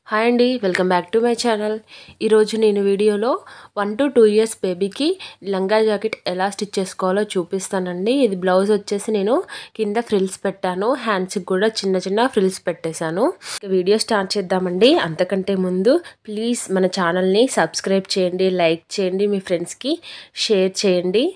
hi అండి welcome back to my channel ఈరోజు నేను వీడియోలో వన్ టు టూ ఇయర్స్ బేబీకి లంగా జాకెట్ ఎలా స్టిచ్ చేసుకోవాలో చూపిస్తానండి ఇది బ్లౌజ్ వచ్చేసి నేను కింద ఫ్రిల్స్ పెట్టాను హ్యాండ్స్కి కూడా చిన్న చిన్న ఫ్రిల్స్ పెట్టేశాను ఇక వీడియో స్టార్ట్ చేద్దామండి అంతకంటే ముందు ప్లీజ్ మన ఛానల్ని సబ్స్క్రైబ్ చేయండి లైక్ చేయండి మీ ఫ్రెండ్స్కి షేర్ చేయండి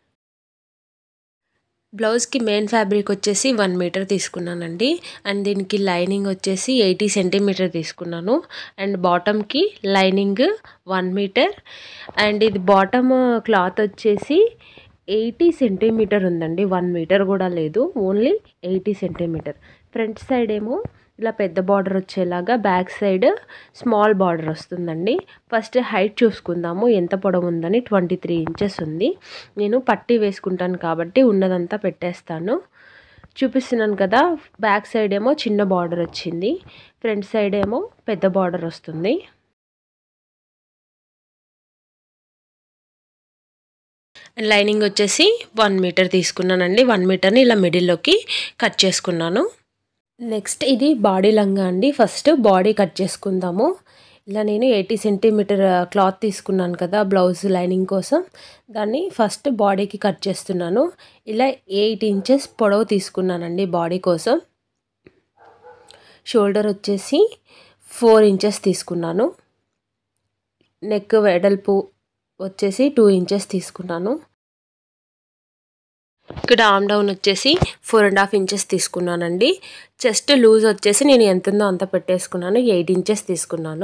బ్లౌజ్కి మెయిన్ ఫ్యాబ్రిక్ వచ్చేసి వన్ మీటర్ తీసుకున్నానండి అండ్ దీనికి లైనింగ్ వచ్చేసి ఎయిటీ సెంటీమీటర్ తీసుకున్నాను అండ్ బాటమ్కి లైనింగ్ వన్ మీటర్ అండ్ ఇది బాటమ్ క్లాత్ వచ్చేసి ఎయిటీ సెంటీమీటర్ ఉందండి వన్ మీటర్ కూడా లేదు only eighty centimeter front side ఏమో ఇలా పెద్ద బార్డర్ వచ్చేలాగా బ్యాక్ సైడ్ స్మాల్ బార్డర్ వస్తుందండి ఫస్ట్ హైట్ చూసుకుందాము ఎంత పొడవు ఉందని ట్వంటీ త్రీ ఇంచెస్ ఉంది నేను పట్టి వేసుకుంటాను కాబట్టి ఉన్నదంతా పెట్టేస్తాను చూపిస్తున్నాను కదా బ్యాక్ సైడ్ ఏమో చిన్న బార్డర్ వచ్చింది ఫ్రంట్ సైడ్ ఏమో పెద్ద బార్డర్ వస్తుంది లైనింగ్ వచ్చేసి వన్ మీటర్ తీసుకున్నానండి వన్ మీటర్ని ఇలా మిడిల్లోకి కట్ చేసుకున్నాను నెక్స్ట్ ఇది బాడీ లంగా అండి ఫస్ట్ బాడీ కట్ చేసుకుందాము ఇలా నేను ఎయిటీ సెంటీమీటర్ క్లాత్ తీసుకున్నాను కదా బ్లౌజ్ లైనింగ్ కోసం దాన్ని ఫస్ట్ బాడీకి కట్ చేస్తున్నాను ఇలా ఎయిట్ ఇంచెస్ పొడవు తీసుకున్నానండి బాడీ కోసం షోల్డర్ వచ్చేసి ఫోర్ ఇంచెస్ తీసుకున్నాను నెక్ వెడల్పు వచ్చేసి టూ ఇంచెస్ తీసుకున్నాను ఇక్కడ ఆమ్ డౌన్ వచ్చేసి ఫోర్ అండ్ హాఫ్ ఇంచెస్ తీసుకున్నానండి చెస్ట్ లూజ్ వచ్చేసి నేను ఎంత ఉందో అంత పెట్టేసుకున్నాను ఎయిట్ ఇంచెస్ తీసుకున్నాను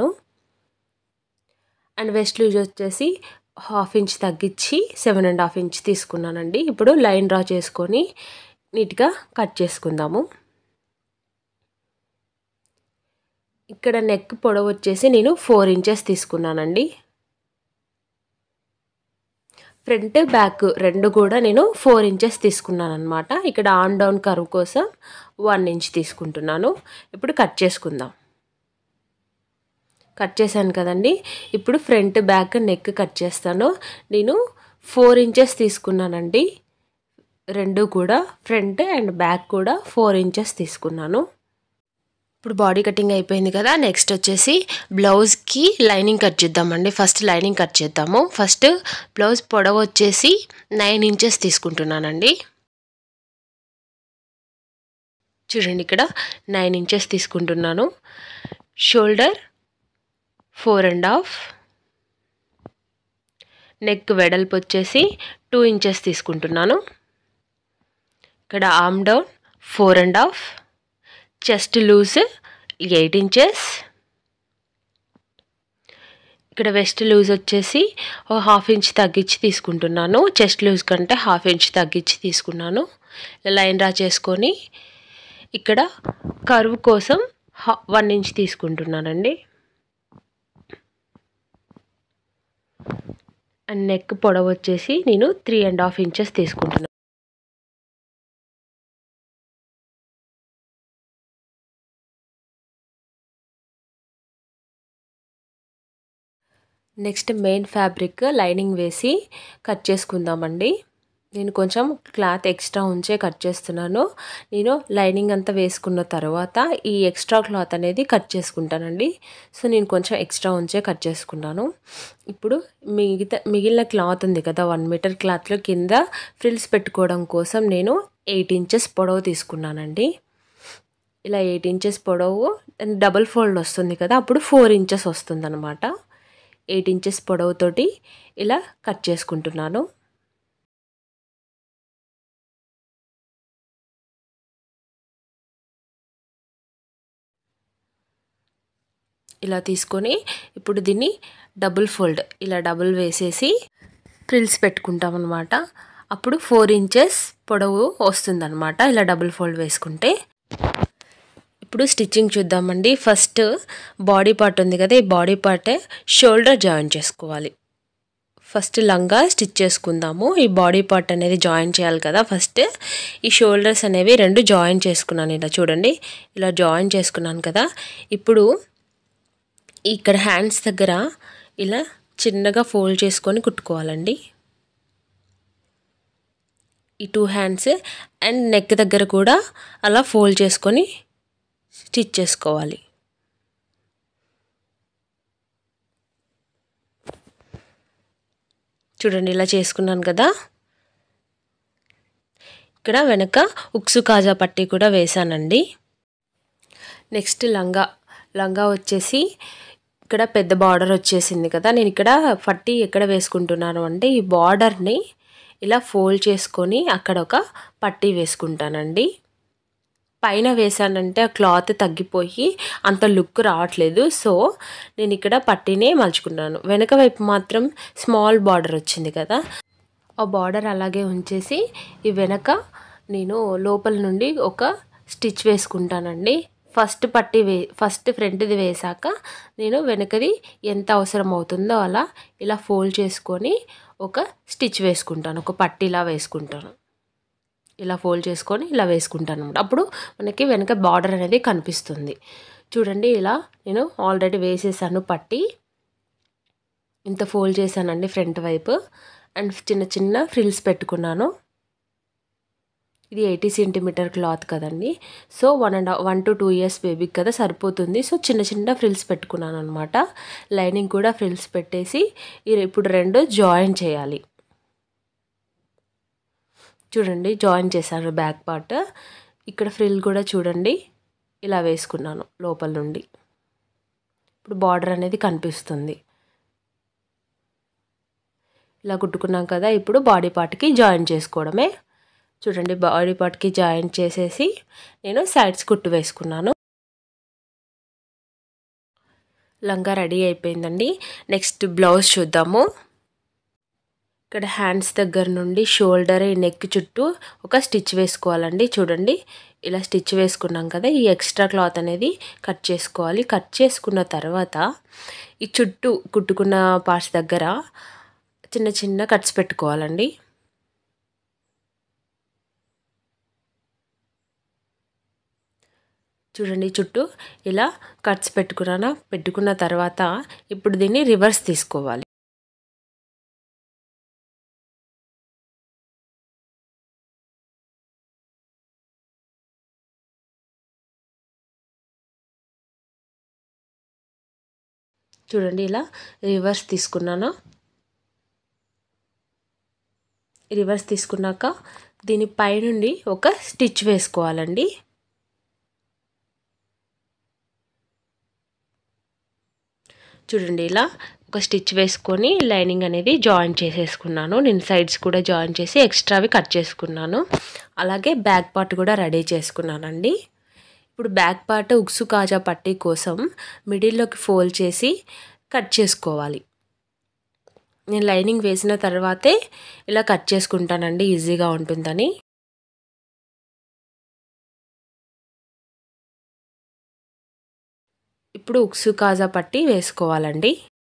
అండ్ వెస్ట్ లూజ్ వచ్చేసి హాఫ్ ఇంచ్ తగ్గించి సెవెన్ అండ్ హాఫ్ ఇంచ్ తీసుకున్నానండి ఇప్పుడు లైన్ డ్రా చేసుకొని నీట్గా కట్ చేసుకుందాము ఇక్కడ నెక్ పొడవు వచ్చేసి నేను ఫోర్ ఇంచెస్ తీసుకున్నానండి ఫ్రంట్ బ్యాక్ రెండు కూడా నేను ఫోర్ ఇంచెస్ తీసుకున్నాను అనమాట ఇక్కడ ఆన్ డౌన్ కర్వ్ కోసం వన్ ఇంచ్ తీసుకుంటున్నాను ఇప్పుడు కట్ చేసుకుందాం కట్ చేశాను కదండి ఇప్పుడు ఫ్రంట్ బ్యాక్ నెక్ కట్ చేస్తాను నేను ఫోర్ ఇంచెస్ తీసుకున్నానండి రెండు కూడా ఫ్రంట్ అండ్ బ్యాక్ కూడా ఫోర్ ఇంచెస్ తీసుకున్నాను ఇప్పుడు బాడీ కటింగ్ అయిపోయింది కదా నెక్స్ట్ వచ్చేసి బ్లౌజ్కి లైనింగ్ కట్ చేద్దామండి ఫస్ట్ లైనింగ్ కట్ చేద్దాము ఫస్ట్ బ్లౌజ్ పొడవు వచ్చేసి నైన్ ఇంచెస్ తీసుకుంటున్నానండి చూడండి ఇక్కడ నైన్ ఇంచెస్ తీసుకుంటున్నాను shoulder four and half neck వెడల్పు వచ్చేసి టూ ఇంచెస్ తీసుకుంటున్నాను ఇక్కడ arm down four and half chest loose eight inches ఇక్కడ వెస్ట్ లూజ్ వచ్చేసి హాఫ్ ఇంచ్ తగ్గించి తీసుకుంటున్నాను చెస్ట్ లూజ్ కంటే హాఫ్ ఇంచ్ తగ్గించి తీసుకున్నాను లైన్ డ్రా చేసుకొని ఇక్కడ కర్వ్ కోసం వన్ ఇంచ్ తీసుకుంటున్నానండి అండ్ నెక్ పొడవు వచ్చేసి నేను త్రీ అండ్ హాఫ్ ఇంచెస్ తీసుకుంటున్నాను నెక్స్ట్ మెయిన్ ఫ్యాబ్రిక్ లైనింగ్ వేసి కట్ చేసుకుందామండి నేను కొంచెం క్లాత్ ఎక్స్ట్రా ఉంచే కట్ చేస్తున్నాను నేను లైనింగ్ అంతా వేసుకున్న తర్వాత ఈ ఎక్స్ట్రా క్లాత్ అనేది కట్ చేసుకుంటానండి సో నేను కొంచెం ఎక్స్ట్రా ఉంచే కట్ చేసుకున్నాను ఇప్పుడు మిగతా మిగిలిన క్లాత్ ఉంది కదా వన్ మీటర్ క్లాత్లో కింద ఫ్రిల్స్ పెట్టుకోవడం కోసం నేను ఎయిట్ ఇంచెస్ పొడవు తీసుకున్నానండి ఇలా ఎయిట్ ఇంచెస్ పొడవు డబల్ ఫోల్డ్ వస్తుంది కదా అప్పుడు ఫోర్ ఇంచెస్ వస్తుంది అనమాట ఎయిట్ ఇంచెస్ పొడవుతోటి ఇలా కట్ చేసుకుంటున్నాను ఇలా తీసుకొని ఇప్పుడు దీన్ని డబుల్ ఫోల్డ్ ఇలా డబుల్ వేసేసి ఫ్రిల్స్ పెట్టుకుంటాం అనమాట అప్పుడు ఫోర్ ఇంచెస్ పొడవు వస్తుందన్నమాట ఇలా డబుల్ ఫోల్డ్ వేసుకుంటే ఇప్పుడు స్టిచ్చింగ్ చూద్దామండి ఫస్ట్ బాడీ పార్ట్ ఉంది కదా ఈ బాడీ పార్ట్ షోల్డర్ జాయిన్ చేసుకోవాలి ఫస్ట్ లంగా స్టిచ్ చేసుకుందాము ఈ బాడీ పార్ట్ అనేది జాయిన్ చేయాలి కదా ఫస్ట్ ఈ షోల్డర్స్ అనేవి రెండు జాయిన్ చేసుకున్నాను ఇలా చూడండి ఇలా జాయిన్ చేసుకున్నాను కదా ఇప్పుడు ఇక్కడ హ్యాండ్స్ దగ్గర ఇలా చిన్నగా ఫోల్డ్ చేసుకొని కుట్టుకోవాలండి ఈ టూ హ్యాండ్స్ అండ్ నెక్ దగ్గర కూడా అలా ఫోల్డ్ చేసుకొని స్టిచ్ చేసుకోవాలి చూడండి ఇలా చేసుకున్నాను కదా ఇక్కడ వెనక ఉక్సు కాజా పట్టి కూడా వేసానండి నెక్స్ట్ లంగా లంగా వచ్చేసి ఇక్కడ పెద్ద బార్డర్ వచ్చేసింది కదా నేను ఇక్కడ పట్టి ఎక్కడ వేసుకుంటున్నాను అంటే ఈ బార్డర్ని ఇలా ఫోల్డ్ చేసుకొని అక్కడ ఒక పట్టీ వేసుకుంటానండి పైన వేసానంటే ఆ క్లాత్ తగ్గిపోయి అంత లుక్ రావట్లేదు సో నేను ఇక్కడ పట్టీనే మలుచుకున్నాను వెనక వైపు మాత్రం స్మాల్ బార్డర్ వచ్చింది కదా ఆ బార్డర్ అలాగే ఉంచేసి ఈ వెనక నేను లోపల నుండి ఒక స్టిచ్ వేసుకుంటానండి ఫస్ట్ పట్టి వే ఫస్ట్ ఫ్రంట్ది వేసాక నేను వెనకది ఎంత అవసరం అవుతుందో అలా ఇలా ఫోల్డ్ చేసుకొని ఒక స్టిచ్ వేసుకుంటాను ఒక పట్టీలా వేసుకుంటాను ఇలా ఫోల్డ్ చేసుకొని ఇలా వేసుకుంటాను అనమాట అప్పుడు మనకి వెనక బార్డర్ అనేది కనిపిస్తుంది చూడండి ఇలా నేను ఆల్రెడీ వేసేసాను పట్టి ఇంత ఫోల్డ్ చేశానండి ఫ్రంట్ వైపు అండ్ చిన్న చిన్న ఫ్రిల్స్ పెట్టుకున్నాను ఇది ఎయిటీ సెంటీమీటర్ క్లాత్ కదండి so one and one to two years బేబీకి కదా సరిపోతుంది సో చిన్న చిన్న ఫ్రిల్స్ పెట్టుకున్నాను అనమాట లైనింగ్ కూడా ఫ్రిల్స్ పెట్టేసి ఇప్పుడు రెండు జాయిన్ చేయాలి చూడండి జాయిన్ చేశాను బ్యాక్ పార్ట్ ఇక్కడ ఫ్రిల్ కూడా చూడండి ఇలా వేసుకున్నాను లోపల నుండి ఇప్పుడు బార్డర్ అనేది కనిపిస్తుంది ఇలా కుట్టుకున్నాం కదా ఇప్పుడు బాడీ పార్ట్కి జాయిన్ చేసుకోవడమే చూడండి బాడీ పార్ట్కి జాయిన్ చేసేసి నేను సైడ్స్ కుట్టు వేసుకున్నాను లంగా రెడీ అయిపోయిందండి నెక్స్ట్ బ్లౌజ్ చూద్దాము ఇక్కడ హ్యాండ్స్ దగ్గర నుండి షోల్డర్ నెక్ చుట్టూ ఒక స్టిచ్ వేసుకోవాలండి చూడండి ఇలా స్టిచ్ వేసుకున్నాం కదా ఈ ఎక్స్ట్రా క్లాత్ అనేది కట్ చేసుకోవాలి కట్ చేసుకున్న తర్వాత ఈ చుట్టూ కుట్టుకున్న పార్ట్స్ దగ్గర చిన్న చిన్న కట్స్ పెట్టుకోవాలండి చూడండి చుట్టూ ఇలా కట్స్ పెట్టుకున్నాను పెట్టుకున్న తర్వాత ఇప్పుడు దీన్ని రివర్స్ తీసుకోవాలి చూడండి ఇలా రివర్స్ తీసుకున్నాను రివర్స్ తీసుకున్నాక దీని పైనుండి ఒక స్టిచ్ వేసుకోవాలండి చూడండి ఇలా ఒక స్టిచ్ వేసుకొని లైనింగ్ అనేది జాయిన్ చేసేసుకున్నాను నేను సైడ్స్ కూడా జాయిన్ చేసి ఎక్స్ట్రావి కట్ చేసుకున్నాను అలాగే బ్యాక్ పార్ట్ కూడా రెడీ చేసుకున్నానండి ఇప్పుడు బ్యాక్ పార్ట్ ఉక్సు కాజా పట్టీ కోసం మిడిల్లోకి ఫోల్డ్ చేసి కట్ చేసుకోవాలి నేను లైనింగ్ వేసిన తర్వాతే ఇలా కట్ చేసుకుంటానండి ఈజీగా ఉంటుందని ఇప్పుడు ఉక్సు కాజా పట్టి వేసుకోవాలండి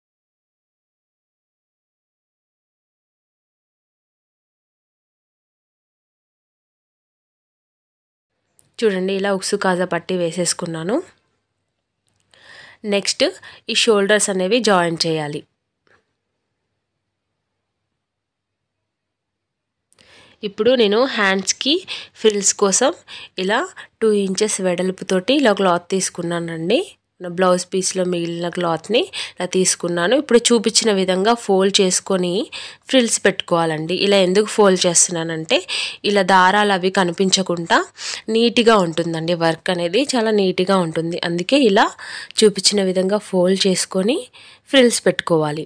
చూడండి ఇలా ఉక్సు కాజా పట్టి వేసేసుకున్నాను నెక్స్ట్ ఈ షోల్డర్స్ అనేవి జాయిన్ చేయాలి ఇప్పుడు నేను హ్యాండ్స్కి ఫ్రిల్స్ కోసం ఇలా టూ ఇంచెస్ వెడల్పుతోటి ఇలా క్లాత్ తీసుకున్నానండి బ్లౌజ్ పీస్లో మిగిలిన క్లాత్ని ఇలా తీసుకున్నాను ఇప్పుడు చూపించిన విధంగా ఫోల్డ్ చేసుకొని ఫ్రిల్స్ పెట్టుకోవాలండి ఇలా ఎందుకు ఫోల్డ్ చేస్తున్నానంటే ఇలా దారాలు అవి కనిపించకుండా నీట్గా ఉంటుందండి వర్క్ అనేది చాలా నీట్గా ఉంటుంది అందుకే ఇలా చూపించిన విధంగా ఫోల్డ్ చేసుకొని ఫ్రిల్స్ పెట్టుకోవాలి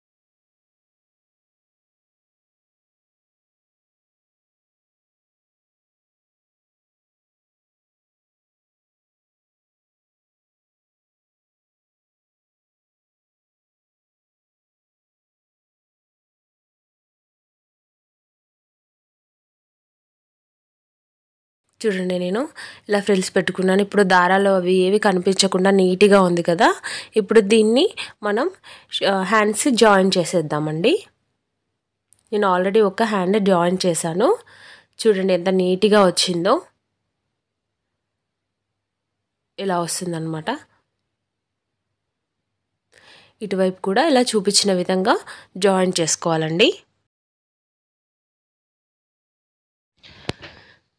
చూడండి నేను ఇలా ఫ్రిల్స్ పెట్టుకున్నాను ఇప్పుడు దారాలు అవి ఏవి కనిపించకుండా నీట్గా ఉంది కదా ఇప్పుడు దీన్ని మనం హ్యాండ్స్ జాయిన్ చేసేద్దామండి నేను ఆల్రెడీ ఒక హ్యాండ్ జాయిన్ చేశాను చూడండి ఎంత నీట్గా వచ్చిందో ఇలా వస్తుందన్నమాట ఇటువైపు కూడా ఇలా చూపించిన విధంగా జాయిన్ చేసుకోవాలండి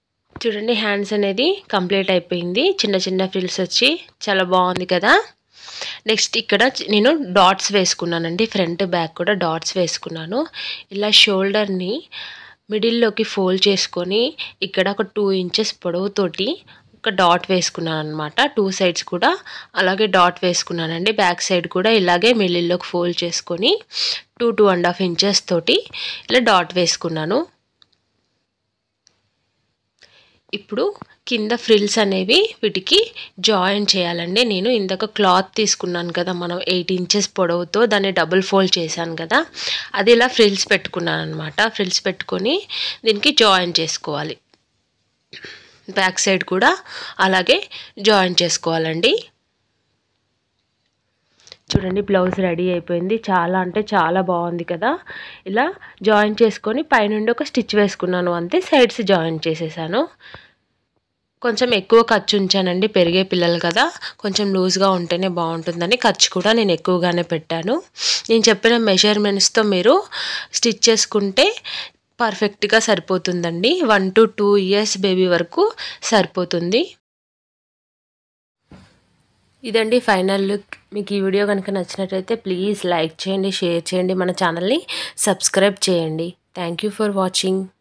చూడండి హ్యాండ్స్ అనేది కంప్లీట్ అయిపోయింది చిన్న చిన్న ఫ్రిల్స్ వచ్చి చాలా బాగుంది కదా నెక్స్ట్ ఇక్కడ చ- నేను డాట్స్ వేసుకున్నానండి ఫ్రంట్ బ్యాక్ కూడా డాట్స్ వేసుకున్నాను ఇలా షోల్డర్ని మిడిల్లోకి ఫోల్డ్ చేసుకొని ఇక్కడ ఒక టూ ఇంచెస్ పొడవుతోటి ఒక డాట్ వేసుకున్నాను అనమాట టూ సైడ్స్ కూడా అలాగే డాట్ వేసుకున్నానండి బ్యాక్ సైడ్ కూడా ఇలాగే మిడిల్లోకి ఫోల్డ్ చేసుకొని two two and half inches తోటి ఇలా డాట్ వేసుకున్నాను ఇప్పుడు కింద ఫ్రిల్స్ అనేవి వీటికి జాయిన్ చేయాలండి నేను ఇందాక క్లాత్ తీసుకున్నాను కదా మనం ఎయిట్ ఇంచెస్ పొడవుతో దాన్ని డబుల్ ఫోల్డ్ చేశాను కదా అది ఇలా ఫ్రిల్స్ పెట్టుకున్నాను అనమాట ఫ్రిల్స్ పెట్టుకొని దీనికి జాయిన్ చేసుకోవాలి బ్యాక్ సైడ్ కూడా అలాగే జాయిన్ చేసుకోవాలండి చూడండి బ్లౌజ్ రెడీ అయిపోయింది చాలా అంటే చాలా బాగుంది కదా ఇలా జాయిన్ చేసుకొని పైనుండి ఒక స్టిచ్ వేసుకున్నాను అంతే సైడ్స్ జాయిన్ చేసేసాను కొంచెం ఎక్కువ ఖర్చు ఉంచానండి పెరిగే పిల్లలు కదా కొంచెం లూజ్గా ఉంటేనే బాగుంటుందని ఖర్చు కూడా నేను ఎక్కువగానే పెట్టాను నేను చెప్పిన మెజర్మెంట్స్తో మీరు స్టిచ్ చేసుకుంటే పర్ఫెక్ట్గా సరిపోతుందండి one to two years baby వరకు సరిపోతుంది ఇదండి ఫైనల్ లుక్ మీకు ఈ వీడియో కనుక నచ్చినట్లయితే ప్లీజ్ లైక్ చేయండి షేర్ చేయండి మన ఛానల్ని సబ్స్క్రైబ్ చేయండి థ్యాంక్ యూ ఫర్ వాచింగ్